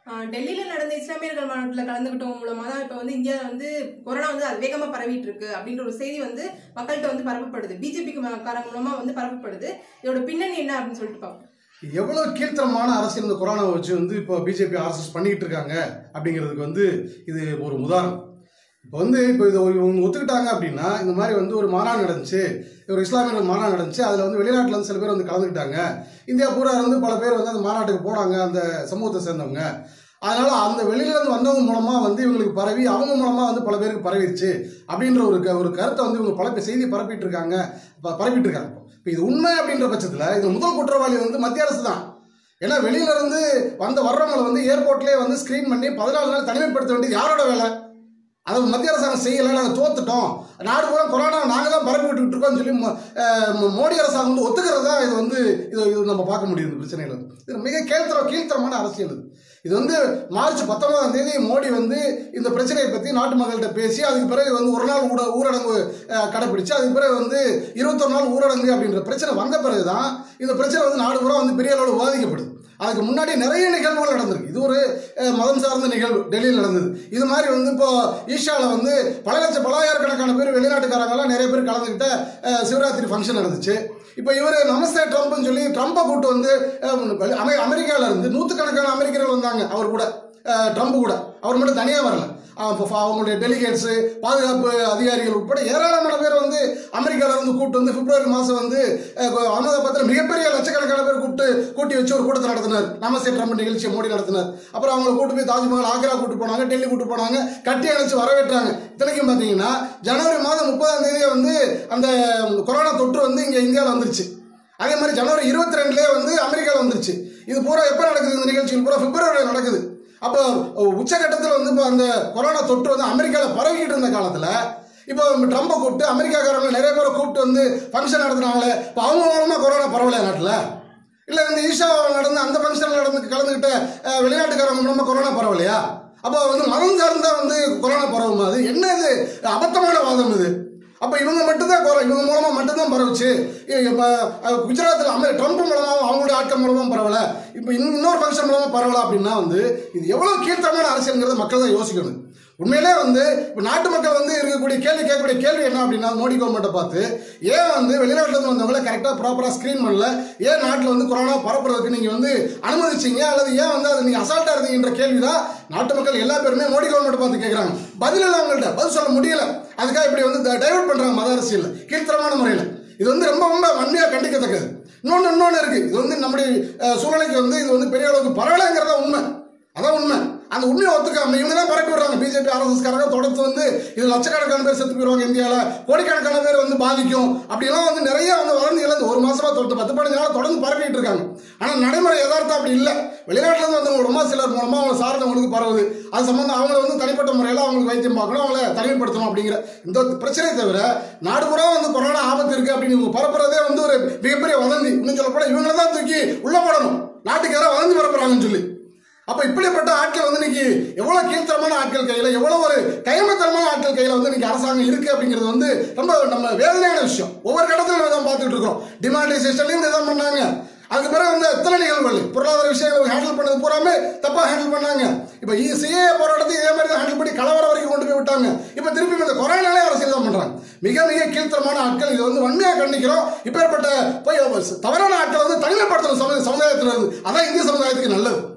ஆஹ் டெல்லியில நடந்த இஸ்லாமியர்கள் மாநாட்டில் கலந்துக்கிட்டவங்க மூலமா தான் இப்போ வந்து இந்தியா வந்து கொரோனா வந்து அது வேகமா பரவிட்டு இருக்கு அப்படின்ற ஒரு செய்தி வந்து மக்கள்கிட்ட வந்து பரப்பப்படுது பிஜேபிக்கு காரங்க மூலமா வந்து பரப்பப்படுது இதோட பின்னணி என்ன அப்படின்னு சொல்லிட்டு பார்ப்போம் எவ்வளவு கீழ்த்தரமான அரசியல் இந்த கொரோனாவை வச்சு வந்து இப்போ பிஜேபி ஆர்எஸ்எஸ் பண்ணிக்கிட்டு இருக்காங்க அப்படிங்கிறதுக்கு வந்து இது ஒரு உதாரணம் இப்போ வந்து இப்போ இதை ஒரு- இவங்க ஒத்துக்கிட்டாங்க அப்படின்னா இந்த மாதிரி வந்து ஒரு மாநாடு நடந்துச்சு ஒரு இஸ்லாமியர்கள் மாநாடு நடந்துச்சு அதில் வந்து வெளிநாட்டுல இருந்து சில பேர் வந்து கலந்துக்கிட்டாங்க இந்தியா பூரா இருந்து பல பேர் வந்து அந்த மாநாட்டுக்கு போனாங்க அந்த சமூகத்தை சேர்ந்தவங்க அதனால அந்த வெளியில இருந்து வந்தவங்க மூலமா வந்து இவங்களுக்கு பரவி அவங்க மூலமா வந்து பல பேருக்கு பரவிடுச்சு அப்படின்ற ஒரு க- ஒரு கருத்தை வந்து இவங்க பல பேர் செய்தி பரப்பிட்டு இருக்காங்க ப- பரப்பிட்டு இருக்காங்க இப்போ இது உண்மை அப்படின்ற பட்சத்தில் இது முதல் குற்றவாளி வந்து மத்திய அரசு தான் ஏன்னா வெளியில இருந்து வந்த வர்றவங்களை வந்து ஏர்போர்ட்லேயே வந்து ஸ்கிரீன் பண்ணி பதினாலு நாள் தனிமைப்படுத்த வேண்டியது யாரோட வேலை அதை மத்திய அரசாங்கம் செய்யலை நாங்கள் தோத்துட்டோம் நாடு பூரா கொரோனா நாங்கள் தான் பரப்பி விட்டுக்கிட்டு இருக்கோம்னு சொல்லி மோ- அஹ் மோ- மோடி அரசாங்கம் வந்து ஒத்துக்கிறது தான் இது வந்து இது இது நம்ம பார்க்க முடியுது இந்த பிரச்சனைகள் இது மிக கேள்தர கீழ்த்தரமான அரசியல் இது இது வந்து மார்ச் பத்தொன்பதாம் தேதி மோடி வந்து இந்த பிரச்சனையை பற்றி நாட்டு மக்கள்கிட்ட பேசி அதுக்கு பிறகு வந்து ஒரு நாள் ஊட ஊரடங்கு அஹ், கடைப்பிடிச்சு அதுக்கு பிறகு வந்து இருபத்தொரு நாள் ஊரடங்கு அப்படின்ற பிரச்சனை வந்த பிறகு தான் இந்த பிரச்சனை வந்து நாடு பூரா வந்து பெரிய அளவில் விவாதிக்கப்படுது அதுக்கு முன்னாடி நிறைய நிகழ்வுகள் நடந்திருக்கு இது ஒரு அஹ், மதம் சார்ந்த நிகழ்வு டெல்லியில் நடந்தது இது மாதிரி வந்து இப்போ ஈஷாவில் வந்து பல லட்சம் பலாயிரக்கணக்கான பேர் வெளிநாட்டுக்காரங்கெல்லாம் நிறைய பேர் கலந்துக்கிட்ட அஹ், சிவராத்திரி ஃபங்க்ஷன் நடந்துச்சு இப்போ இவர் நமஸ்தே ட்ரம்ப்னு சொல்லி ட்ரம்ப்பை கூட்டு வந்து அஹ், அமெ அமெரிக்காவில் இருந்து நூற்றுக்கணக்கான அமெரிக்கர்கள் வந்தாங்க அவர் கூட அஹ், ட்ரம்ப் கூட அவர் மட்டும் தனியாக வரல அஹ், இப்போ அவங்களுடைய டெலிகேட்ஸு பாதுகாப்பு அதிகாரிகள் உட்பட ஏராளமான பேர் வந்து அமெரிக்கால இருந்து கூப்பிட்டு வந்து பிப்ரவரி மாதம் வந்து அஹ், அகமதாபாத்தில் மிகப்பெரிய லட்சக்கணக்கான பேர் கூப்பிட்டு கூட்டி வச்சு ஒரு கூட்டத்தை நடத்தினார் நமஸ்தே ட்ரம்ப் நிகழ்ச்சியை மோடி நடத்தினார் அப்புறம் அவங்களை கூட்டு போய் தாஜ்மஹால் ஆக்ரா கூட்டு போனாங்க டெல்லி கூட்டு போனாங்க கட்டி அணைச்சு வரவேற்றாங்க இத்தனைக்கும் பார்த்தீங்கன்னா ஜனவரி மாதம் முப்பதாம் தேதியே வந்து அந்த கொரோனா தொற்று வந்து இங்கே இந்தியாவில் வந்துருச்சு அதே மாதிரி ஜனவரி இருபத்தி ரெண்டுலேயே வந்து அமெரிக்காவில் வந்துருச்சு இது பூரா எப்போ நடக்குது இந்த நிகழ்ச்சிகள் பூரா பிப்ரவரியில் நடக்குது அப்போ உச்சகட்டத்தில் வந்து இப்போ அந்த கொரோனா தொற்று வந்து அமெரிக்காவில் பரவிக்கிட்டு இருந்த காலத்தில் இப்போ ட்ரம்பை கூப்பிட்டு அமெரிக்காக்காரங்க நிறைய பேரை கூப்பிட்டு வந்து ஃபங்க்ஷன் நடத்துனாங்களே இப்போ அவங்க மூலமாக கொரோனா பரவலையா நாட்டில் இல்லை இந்த ஈஷா நடந்த அந்த ஃபங்க்ஷனில் நடந்து கலந்துக்கிட்ட அஹ், வெளிநாட்டுக்காரங்க மூலமாக கொரோனா பரவலையா அப்போ வந்து மதம் சார்ந்தா வந்து கொரோனா பரவுமா அது என்ன இது அபத்தமான வாதம் இது அப்போ இவங்க மட்டும்தான் கொரோ இவங்க மூலமாக மட்டும்தான் பரவுச்சு இப்போ குஜராத்தில் அமெரி ட்ரம்ப் மூலமாக அவங்களுடைய ஆட்கள் மூலமாக பரவல இப்போ இன்னொரு ஃபங்க்ஷன் மூலமாக பரவல அப்படின்னா வந்து இது எவ்வளோ கீழ்த்தரமான அரசியல்ங்கிறத மக்கள் தான் யோசிக்கணும் உண்மையிலே வந்து இப்போ நாட்டு மக்கள் வந்து இருக்கக்கூடிய கேள்வி கேட்கக்கூடிய கேள்வி என்ன அப்படின்னா மோடி கவர்மெண்ட்டை பார்த்து ஏன் வந்து வெளிநாட்டுல இருந்து வந்தவங்கள கரெக்டாக ப்ராப்பராக ஸ்க்ரீன் பண்ணல ஏன் நாட்டில் வந்து கொரோனா பரப்புறதுக்கு நீங்கள் வந்து அனுமதிச்சீங்க அல்லது ஏன் வந்து அதை நீங்கள் அசால்ட்டாக இருந்தீங்கன்ற கேள்வி தான் நாட்டு மக்கள் எல்லா பேருமே மோடி கவர்மெண்ட் பார்த்து கேட்குறாங்க பதில் இல்லை அவங்கள்ட்ட பதில் சொல்ல முடியல அதுக்காக இப்படி வந்து டைவர்ட் பண்ணுறாங்க மத அரசியல் கீழ்த்தரமான முறையில் இது வந்து ரொம்ப ரொம்ப வன்மையாக கண்டிக்கத்தக்கது இன்னொன்று இன்னொன்று இருக்குது இது வந்து நம்முடைய அஹ், சூழ்நிலைக்கு வந்து இது வந்து பெரிய அளவுக்கு பரவலைங்கிறதா உண்மை அதான் உண்மை அந்த உண்மையை ஒத்துக்காம இவங்க தான் பரப்பி விடுறாங்க பிஜேபி ஆர்எஸ்எஸ்காரங்க தொடர்ந்து வந்து இது லட்சக்கணக்கான பேர் செத்து போயிடுவாங்க இந்தியாவில் கோடிக்கணக்கான பேர் வந்து பாதிக்கும் அப்படிலாம் வந்து நிறைய வந்து வளர்ந்து இழந்து ஒரு மாசமா தொட்டு பத்து பதினஞ்சு நாள் தொடர்ந்து பரப்பிட்டு இருக்காங்க ஆனால் நடைமுறை யதார்த்தம் அப்படி இல்லை வெளிநாட்டுல இருந்து வந்தவங்க மூலமா சிலர் மூலமா அவங்க சார்ந்தவங்களுக்கு பரவுது அது சம்பந்தம் அவங்கள வந்து தனிப்பட்ட முறையில் அவங்களுக்கு வைத்தியம் பார்க்கணும் அவங்கள தனிமைப்படுத்தணும் அப்படிங்கிற இந்த பிரச்சனையை தவிர நாடு பூரா வந்து கொரோனா ஆபத்து இருக்கு அப்படின்னு இவங்க பரப்புறதே வந்து ஒரு மிகப்பெரிய வதந்தி இன்னும் சொல்லப்போனா இவங்களை தான் தூக்கி உள்ள போடணும் நாட்டுக்கு யாராவது வதந்தி பரப்புறாங்கன்னு சொல்லி அப்ப இப்படிப்பட்ட ஆட்கள் வந்து இன்னைக்கு எவ்வளவு கீழ்த்தரமான ஆட்கள் கையில எவ்வளவு ஒரு கைமத்தரமான ஆட்கள் கையில வந்து இன்னைக்கு அரசாங்கம் இருக்கு அப்படிங்கிறது வந்து ரொம்ப நம்ம வேதனையான விஷயம் ஒவ்வொரு கடத்திலும் நம்ம தான் பார்த்துட்டு இருக்கோம் டிமானிட்டைசேஷன்லையும் இதான் பண்ணாங்க அதுக்கு பிறகு வந்து எத்தனை நிகழ்வுகள் பொருளாதார விஷயங்களை ஹேண்டில் பண்ணது பூராமே தப்பா ஹேண்டில் பண்ணாங்க இப்போ சிஏ போராட்டத்தை இதே மாதிரி தான் ஹேண்டில் பண்ணி கலவரம் வரைக்கும் கொண்டு போய் விட்டாங்க இப்போ திருப்பி இந்த கொரோனாலே அரசியல் தான் பண்றாங்க மிக மிக கீழ்த்தரமான ஆட்கள் இது வந்து வன்மையாக கண்டிக்கிறோம் இப்பேற்பட்ட போய் தவறான ஆட்களை வந்து தனிமைப்படுத்தணும் சமூக சமுதாயத்தில் இருந்து அதான் இந்திய சமுதாயத்துக்கு நல்லது